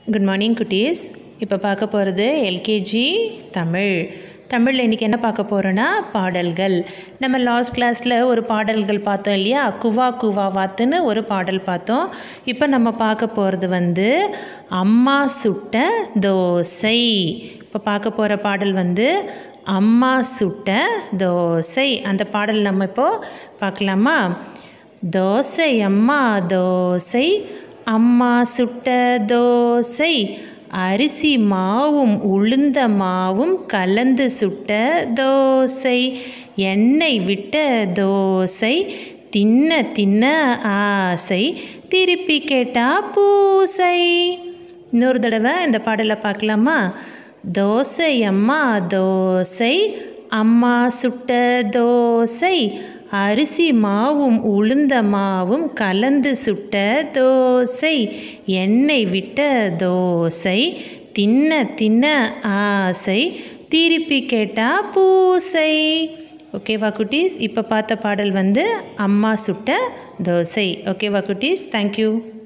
good morning குட்டீஸ் இப்போ பார்க்க போகிறது எல்கேஜி தமிழ் தமிழில் இன்றைக்கி என்ன பார்க்க போகிறோன்னா பாடல்கள் நம்ம லாஸ்ட் கிளாஸில் ஒரு பாடல்கள் பார்த்தோம் இல்லையா குவா குவா வாத்துன்னு ஒரு பாடல் பார்த்தோம் இப்போ நம்ம பார்க்க போகிறது வந்து அம்மா சுட்ட தோசை இப்போ பார்க்க போகிற பாடல் வந்து அம்மா சுட்ட தோசை அந்த பாடல் நம்ம இப்போது பார்க்கலாமா தோசை அம்மா தோசை அம்மா சுட்ட தோசை அரிசி மாவும் உளுந்த மாவும் கலந்து சுட்ட தோசை எண்ணெய் விட்ட தோசை தின்ன தின்ன ஆசை திருப்பி கேட்டா பூசை இன்னொரு தடவை இந்த பாடலை பார்க்கலாமா தோசை அம்மா தோசை அம்மா சுட்ட தோசை அரிசி மாவும் உளுந்த மாவும் கலந்து சுட்ட தோசை எண்ணெய் விட்ட தோசை தின்ன தின்ன ஆசை திருப்பி கேட்டா பூசை ஓகேவா குட்டீஸ் இப்போ பார்த்த பாடல் வந்து அம்மா சுட்ட தோசை ஓகேவா குட்டீஸ் தேங்க்யூ